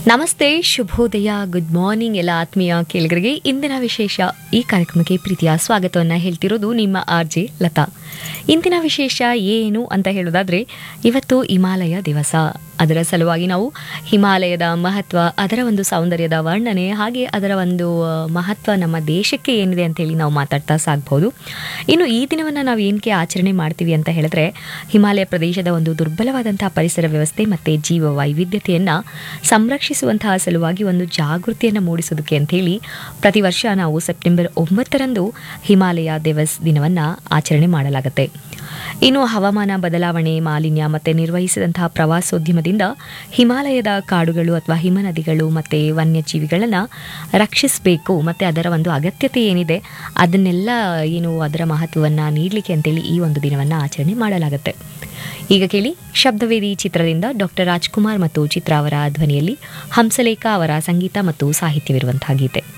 ನಮಸ್ತೆ ಶುಭೋದಯ good morning ಎಲ್ಲ ಆತ್ಮೀಯ ಕೇಳಿಗರಿಗೆ ಇಂದಿನ ವಿಶೇಷ ಈ ಕಾರ್ಯಕ್ರಮಕ್ಕೆ ಪ್ರೀತಿಯ ಸ್ವಾಗತವನ್ನು ಹೇಳ್ತಿರೋದು ನಿಮ್ಮ ಆರ್ ಜೆ ಲತಾ ಇಂದಿನ ವಿಶೇಷ ಏನು ಅಂತ ಹೇಳೋದಾದ್ರೆ ಇವತ್ತು ಹಿಮಾಲಯ ದಿವಸ ಅದರ ಸಲುವಾಗಿ ನಾವು ಹಿಮಾಲಯದ ಮಹತ್ವ ಅದರ ಒಂದು ಸೌಂದರ್ಯದ ವರ್ಣನೆ ಹಾಗೆ ಅದರ ಒಂದು ಆ, ಮಹತ್ವ ನಮ್ಮ ದೇಶಕ್ಕೆ ಏನಿದೆ ಅಂತೇಳಿ ನಾವು ಮಾತಾಡ್ತಾ ಸಾಗ್ಬೋದು ಇನ್ನು ಈ ದಿನವನ್ನು ನಾವು ಏನಕ್ಕೆ ಆಚರಣೆ ಮಾಡ್ತೀವಿ ಅಂತ ಹೇಳಿದ್ರೆ ಹಿಮಾಲಯ ಪ್ರದೇಶದ ಒಂದು ದುರ್ಬಲವಾದಂತಹ ಪರಿಸರ ವ್ಯವಸ್ಥೆ ಮತ್ತು ಜೀವ ವೈವಿಧ್ಯತೆಯನ್ನು ಸಂರಕ್ಷಿಸುವಂತಹ ಸಲುವಾಗಿ ಒಂದು ಜಾಗೃತಿಯನ್ನು ಮೂಡಿಸೋದಕ್ಕೆ ಅಂಥೇಳಿ ಪ್ರತಿ ವರ್ಷ ನಾವು ಸೆಪ್ಟೆಂಬರ್ ಒಂಬತ್ತರಂದು ಹಿಮಾಲಯ ದಿವಸ್ ದಿನವನ್ನು ಆಚರಣೆ ಮಾಡಲಾಗುತ್ತೆ ಇನ್ನು ಹವಾಮಾನ ಬದಲಾವಣೆ ಮಾಲಿನ್ಯ ಮತ್ತು ನಿರ್ವಹಿಸಿದಂತಹ ಪ್ರವಾಸೋದ್ಯಮದಿಂದ ಹಿಮಾಲಯದ ಕಾಡುಗಳು ಅಥವಾ ಹಿಮನದಿಗಳು ಮತ್ತು ವನ್ಯಜೀವಿಗಳನ್ನು ರಕ್ಷಿಸಬೇಕು ಮತ್ತು ಅದರ ಒಂದು ಅಗತ್ಯತೆ ಏನಿದೆ ಅದನ್ನೆಲ್ಲ ಏನು ಅದರ ಮಹತ್ವವನ್ನು ನೀಡಲಿಕ್ಕೆ ಅಂತೇಳಿ ಈ ಒಂದು ದಿನವನ್ನು ಆಚರಣೆ ಮಾಡಲಾಗುತ್ತೆ ಈಗ ಕೇಳಿ ಶಬ್ದವೇದಿ ಚಿತ್ರದಿಂದ ಡಾಕ್ಟರ್ ರಾಜ್ಕುಮಾರ್ ಮತ್ತು ಚಿತ್ರ ಅವರ ಧ್ವನಿಯಲ್ಲಿ ಹಂಸಲೇಖ ಅವರ ಸಂಗೀತ ಮತ್ತು ಸಾಹಿತ್ಯವಿರುವಂತಹ ಗೀತೆ